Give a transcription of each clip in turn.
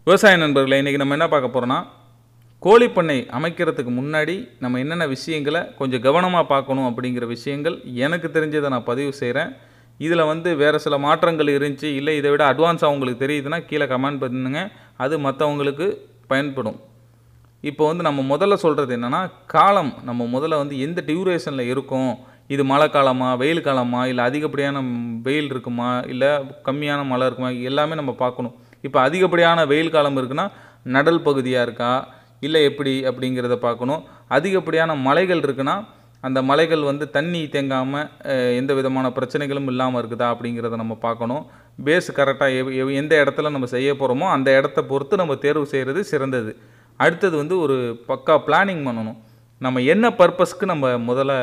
விவசாய நண்பர்களே இன்றைக்கி நம்ம என்ன பார்க்க போகிறோன்னா கோழிப்பண்ணை அமைக்கிறதுக்கு முன்னாடி நம்ம என்னென்ன விஷயங்களை கொஞ்சம் கவனமாக பார்க்கணும் அப்படிங்கிற விஷயங்கள் எனக்கு தெரிஞ்சதை நான் பதிவு செய்கிறேன் இதில் வந்து வேறு சில மாற்றங்கள் இருந்துச்சு இல்லை இதை விட அட்வான்ஸாக உங்களுக்கு தெரியுதுன்னா கீழே கமெண்ட் பண்ணுங்க அது மற்றவங்களுக்கு பயன்படும் இப்போ வந்து நம்ம முதல்ல சொல்கிறது என்னென்னா காலம் நம்ம முதல்ல வந்து எந்த டியூரேஷனில் இருக்கோம் இது மழை காலமா வெயில் காலமா இல்லை அதிகப்படியான வெயில் இருக்குமா இல்லை கம்மியான மழை இருக்குமா எல்லாமே நம்ம பார்க்கணும் இப்போ அதிகப்படியான வெயில் காலம் இருக்குன்னா நடல் பகுதியாக இருக்கா இல்லை எப்படி அப்படிங்கிறத பார்க்கணும் அதிகப்படியான மலைகள் இருக்குன்னா அந்த மலைகள் வந்து தண்ணி தேங்காமல் எந்த விதமான பிரச்சனைகளும் இல்லாமல் இருக்குதா அப்படிங்கிறத நம்ம பார்க்கணும் பேஸ் கரெக்டாக எந்த இடத்துல நம்ம செய்ய போகிறோமோ அந்த இடத்த பொறுத்து நம்ம தேர்வு செய்கிறது சிறந்தது அடுத்தது வந்து ஒரு பக்கா பிளானிங் பண்ணணும் நம்ம என்ன பர்பஸ்க்கு நம்ம முதல்ல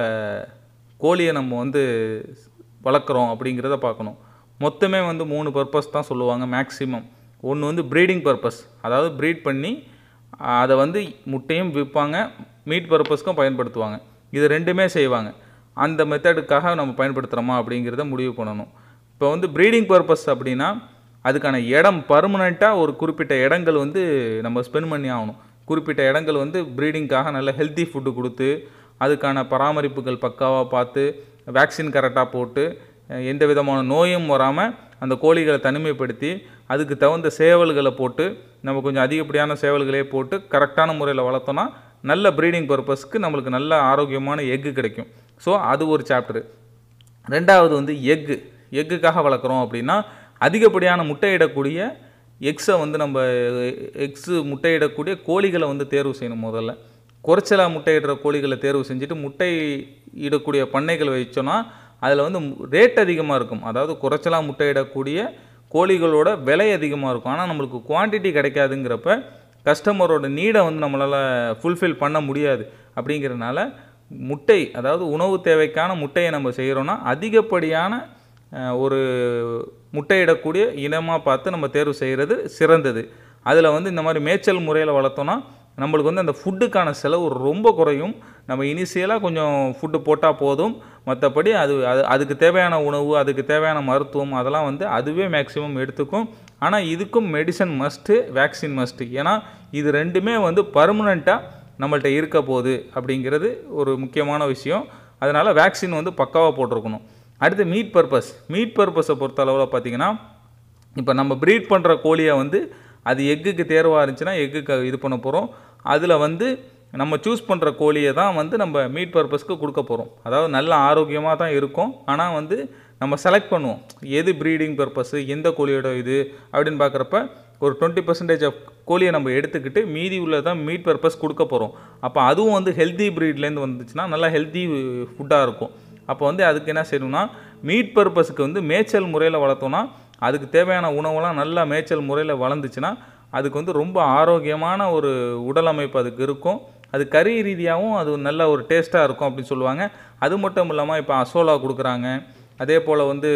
கோழியை நம்ம வந்து வளர்க்குறோம் அப்படிங்கிறத பார்க்கணும் மொத்தமே வந்து மூணு பர்பஸ் தான் சொல்லுவாங்க மேக்ஸிமம் ஒன்று வந்து ப்ரீடிங் பர்பஸ் அதாவது ப்ரீட் பண்ணி அதை வந்து முட்டையும் விற்பாங்க மீட் பர்பஸ்க்கும் பயன்படுத்துவாங்க இது ரெண்டுமே செய்வாங்க அந்த மெத்தடுக்காக நம்ம பயன்படுத்துகிறோமா அப்படிங்கிறத முடிவு பண்ணணும் இப்போ வந்து ப்ரீடிங் பர்பஸ் அப்படின்னா அதுக்கான இடம் பர்மனெண்ட்டாக ஒரு குறிப்பிட்ட இடங்கள் வந்து நம்ம ஸ்பெண்ட் பண்ணி ஆகணும் குறிப்பிட்ட இடங்கள் வந்து ப்ரீடிங்காக நல்ல ஹெல்த்தி ஃபுட்டு கொடுத்து அதுக்கான பராமரிப்புகள் பக்காவாக பார்த்து வேக்சின் கரெக்டாக போட்டு எந்த விதமான நோயும் வராமல் அந்த கோழிகளை தனிமைப்படுத்தி அதுக்கு தகுந்த சேவல்களை போட்டு நம்ம கொஞ்சம் அதிகப்படியான சேவல்களே போட்டு கரெக்டான முறையில் வளர்த்தோன்னா நல்ல ப்ரீடிங் பர்பஸ்க்கு நம்மளுக்கு நல்ல ஆரோக்கியமான எக்கு கிடைக்கும் ஸோ அது ஒரு சாப்டரு ரெண்டாவது வந்து எக்கு எக்குக்காக வளர்க்குறோம் அப்படின்னா அதிகப்படியான முட்டையிடக்கூடிய எக்ஸை வந்து நம்ம எக்ஸு முட்டையிடக்கூடிய கோழிகளை வந்து தேர்வு செய்யணும் முதல்ல குறைச்சலாக முட்டையிடுற கோழிகளை தேர்வு செஞ்சுட்டு முட்டை இடக்கூடிய பண்ணைகள் வச்சோன்னா அதில் வந்து ரேட் அதிகமாக இருக்கும் அதாவது குறைச்சலாக முட்டையிடக்கூடிய கோழிகளோட விலை அதிகமாக இருக்கும் ஆனால் நம்மளுக்கு குவான்டிட்டி கிடைக்காதுங்கிறப்ப கஸ்டமரோட நீடை வந்து நம்மளால் ஃபுல்ஃபில் பண்ண முடியாது அப்படிங்கிறனால முட்டை அதாவது உணவு தேவைக்கான முட்டையை நம்ம செய்கிறோன்னா அதிகப்படியான ஒரு முட்டையிடக்கூடிய இனமாக பார்த்து நம்ம தேர்வு செய்கிறது சிறந்தது அதில் வந்து இந்த மாதிரி மேய்ச்சல் முறையில் வளர்த்தோன்னா நம்மளுக்கு வந்து அந்த ஃபுட்டுக்கான செலவு ரொம்ப குறையும் நம்ம இனிஷியலாக கொஞ்சம் ஃபுட்டு போட்டால் போதும் மற்றபடி அது அது அதுக்கு தேவையான உணவு அதுக்கு தேவையான மருத்துவம் அதெல்லாம் வந்து அதுவே மேக்ஸிமம் எடுத்துக்கும் ஆனால் இதுக்கும் மெடிசன் மஸ்ட்டு வேக்சின் மஸ்ட்டு ஏன்னா இது ரெண்டுமே வந்து பர்மனண்ட்டாக நம்மள்ட்ட இருக்க போகுது அப்படிங்கிறது ஒரு முக்கியமான விஷயம் அதனால் வேக்சின் வந்து பக்காவாக போட்டிருக்கணும் அடுத்து மீட் பர்பஸ் மீட் பர்பஸை பொறுத்த அளவில் பார்த்திங்கன்னா இப்போ நம்ம ப்ரீட் பண்ணுற கோழியை வந்து அது எக்குக்கு தேர்வாக இருந்துச்சுன்னா எக்குக்கு இது பண்ண போகிறோம் அதில் வந்து நம்ம சூஸ் பண்ணுற கோழியை தான் வந்து நம்ம மீட் பர்பஸ்க்கு கொடுக்க போகிறோம் அதாவது நல்ல ஆரோக்கியமாக தான் இருக்கும் ஆனால் வந்து நம்ம செலக்ட் பண்ணுவோம் எது ப்ரீடிங் பர்பஸ்ஸு எந்த கோழியோட இது அப்படின்னு பார்க்குறப்ப ஒரு டுவெண்ட்டி பர்சன்டேஜ் ஆஃப் கோழியை நம்ம எடுத்துக்கிட்டு மீதி உள்ள தான் மீட் பர்பஸ் கொடுக்க போகிறோம் அப்போ அதுவும் வந்து ஹெல்த்தி ப்ரீட்லேருந்து வந்துச்சுன்னா நல்லா ஹெல்த்தி ஃபுட்டாக இருக்கும் அப்போ வந்து அதுக்கு என்ன செய்யணும்னா மீட் பர்பஸுக்கு வந்து மேய்ச்சல் முறையில் வளர்த்தோன்னா அதுக்கு தேவையான உணவெல்லாம் நல்லா மேய்ச்சல் முறையில் வளர்ந்துச்சுன்னா அதுக்கு வந்து ரொம்ப ஆரோக்கியமான ஒரு உடல் அமைப்பு அதுக்கு இருக்கும் அது கறி ரீதியாகவும் அது நல்ல ஒரு டேஸ்ட்டாக இருக்கும் அப்படின்னு சொல்லுவாங்க அது மட்டும் இல்லாமல் இப்போ அசோலா கொடுக்குறாங்க அதே போல் வந்து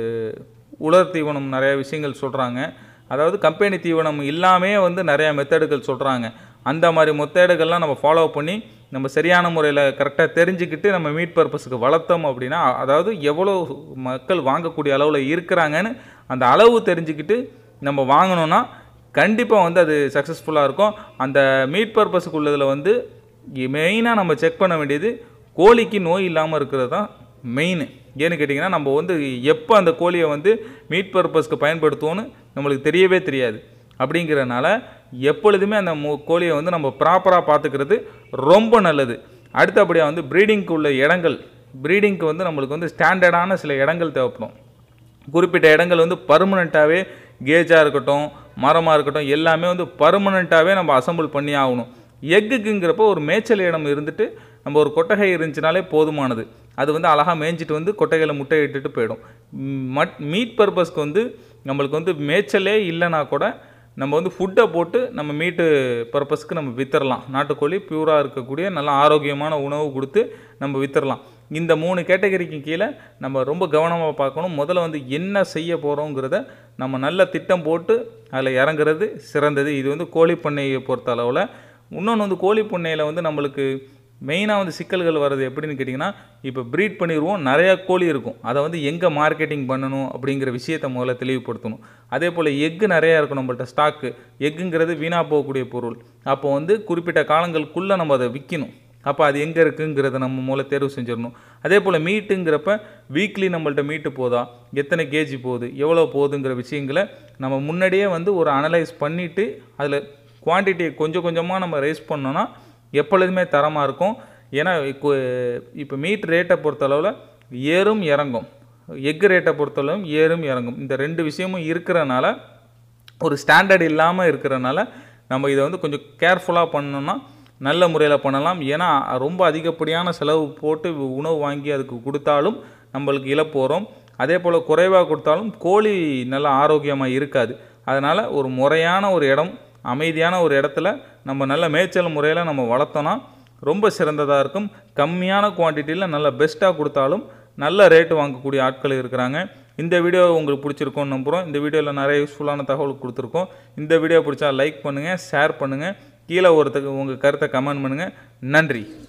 உலர் தீவனம் நிறைய விஷயங்கள் சொல்கிறாங்க அதாவது கம்பெனி தீவனம் இல்லாமே வந்து நிறையா மெத்தடுகள் சொல்கிறாங்க அந்த மாதிரி மெத்தடுகள்லாம் நம்ம ஃபாலோ பண்ணி நம்ம சரியான முறையில் கரெக்டாக தெரிஞ்சுக்கிட்டு நம்ம மீட் பர்பஸுக்கு வளர்த்தோம் அப்படின்னா அதாவது எவ்வளோ மக்கள் வாங்கக்கூடிய அளவில் இருக்கிறாங்கன்னு அந்த அளவு தெரிஞ்சுக்கிட்டு நம்ம வாங்கினோன்னா கண்டிப்பாக வந்து அது சக்ஸஸ்ஃபுல்லாக இருக்கும் அந்த மீட் பர்பஸுக்கு உள்ளதில் வந்து மெயினாக நம்ம செக் பண்ண வேண்டியது கோழிக்கு நோய் இல்லாமல் இருக்கிறது தான் மெயின் ஏன்னு கேட்டிங்கன்னா நம்ம வந்து எப்போ அந்த கோழியை வந்து மீட் பர்பஸ்க்கு பயன்படுத்துவோன்னு நம்மளுக்கு தெரியவே தெரியாது அப்படிங்கிறனால எப்பொழுதுமே அந்த கோழியை வந்து நம்ம ப்ராப்பராக பார்த்துக்கிறது ரொம்ப நல்லது அடுத்தபடியாக வந்து ப்ரீடிங்க்கு உள்ள இடங்கள் ப்ரீடிங்க்கு வந்து நம்மளுக்கு வந்து ஸ்டாண்டர்டான சில இடங்கள் தேவைப்படும் குறிப்பிட்ட இடங்கள் வந்து பர்மனெண்ட்டாகவே கேஜாக இருக்கட்டும் மரமாக இருக்கட்டும் எல்லாமே வந்து பர்மனெண்ட்டாகவே நம்ம அசம்பிள் பண்ணி ஆகணும் எக்குக்குங்கிறப்போ ஒரு மேய்ச்சல் இடம் இருந்துட்டு நம்ம ஒரு கொட்டகை இருந்துச்சுனாலே போதுமானது அது வந்து அழகாக மேய்ஞ்சிட்டு வந்து கொட்டகையில் முட்டை இட்டுட்டு போயிடும் மட் மீட் பர்பஸ்க்கு வந்து நம்மளுக்கு வந்து மேய்ச்சலே இல்லைனா கூட நம்ம வந்து ஃபுட்டை போட்டு நம்ம மீட்டு பர்பஸ்க்கு நம்ம வித்துடலாம் நாட்டுக்கோழி பியூராக இருக்கக்கூடிய நல்ல ஆரோக்கியமான உணவு கொடுத்து நம்ம வித்துடலாம் இந்த மூணு கேட்டகரிக்கு கீழே நம்ம ரொம்ப கவனமாக பார்க்கணும் முதல்ல வந்து என்ன செய்ய போகிறோங்கிறத நம்ம நல்ல திட்டம் போட்டு அதில் இறங்குறது சிறந்தது இது வந்து கோழி பண்ணையை பொறுத்த அளவில் இன்னொன்று வந்து கோழி பண்ணையில் வந்து நம்மளுக்கு மெயினாக வந்து சிக்கல்கள் வர்றது எப்படின்னு கேட்டிங்கன்னா இப்போ ப்ரீட் பண்ணிடுவோம் நிறையா கோழி இருக்கும் அதை வந்து எங்கே மார்க்கெட்டிங் பண்ணணும் அப்படிங்கிற விஷயத்தை முதல்ல தெளிவுபடுத்தணும் அதே போல் எக்கு நிறையா இருக்கும் நம்மள்ட்ட ஸ்டாக்கு எக்குங்கிறது வீணாக போகக்கூடிய பொருள் அப்போ வந்து குறிப்பிட்ட காலங்களுக்குள்ளே நம்ம அதை விற்கணும் அப்போ அது எங்கே இருக்குங்கிறத நம்ம மூலம் தேர்வு செஞ்சிடணும் அதே போல் மீட்டுங்கிறப்ப வீக்லி நம்மள்ட்ட மீட்டு போதா எத்தனை கேஜி போகுது எவ்வளோ போகுதுங்கிற விஷயங்களை நம்ம முன்னாடியே வந்து ஒரு அனலைஸ் பண்ணிவிட்டு அதில் குவான்டிட்டியை கொஞ்சம் கொஞ்சமாக நம்ம ரைஸ் பண்ணோன்னா எப்பொழுதுமே தரமாக இருக்கும் ஏன்னா இப்போ இப்போ மீட் ரேட்டை பொறுத்தளவில் ஏறும் இறங்கும் எக் ரேட்டை பொறுத்தளவும் ஏறும் இறங்கும் இந்த ரெண்டு விஷயமும் இருக்கிறனால ஒரு ஸ்டாண்டர்ட் இல்லாமல் இருக்கிறனால நம்ம இதை வந்து கொஞ்சம் கேர்ஃபுல்லாக பண்ணோம்னா நல்ல முறையில் பண்ணலாம் ஏன்னா ரொம்ப அதிகப்படியான செலவு போட்டு உணவு வாங்கி அதுக்கு கொடுத்தாலும் நம்மளுக்கு இழப்பு வரும் அதே போல் குறைவாக கொடுத்தாலும் கோழி நல்லா ஆரோக்கியமாக இருக்காது அதனால் ஒரு முறையான ஒரு இடம் அமைதியான ஒரு இடத்துல நம்ம நல்ல மேய்ச்சல் முறையில் நம்ம வளர்த்தோன்னா ரொம்ப சிறந்ததாக இருக்கும் கம்மியான குவான்டிட்டியில் நல்ல பெஸ்ட்டாக கொடுத்தாலும் நல்ல ரேட்டு வாங்கக்கூடிய ஆட்கள் இருக்கிறாங்க இந்த வீடியோ உங்களுக்கு பிடிச்சிருக்கோன்னு நம்புகிறோம் இந்த வீடியோவில் நிறைய யூஸ்ஃபுல்லான தகவல் கொடுத்துருக்கோம் இந்த வீடியோ பிடிச்சா லைக் பண்ணுங்கள் ஷேர் பண்ணுங்கள் கீழே ஒருத்தருக்கு உங்கள் கருத்தை கமெண்ட் பண்ணுங்கள் நன்றி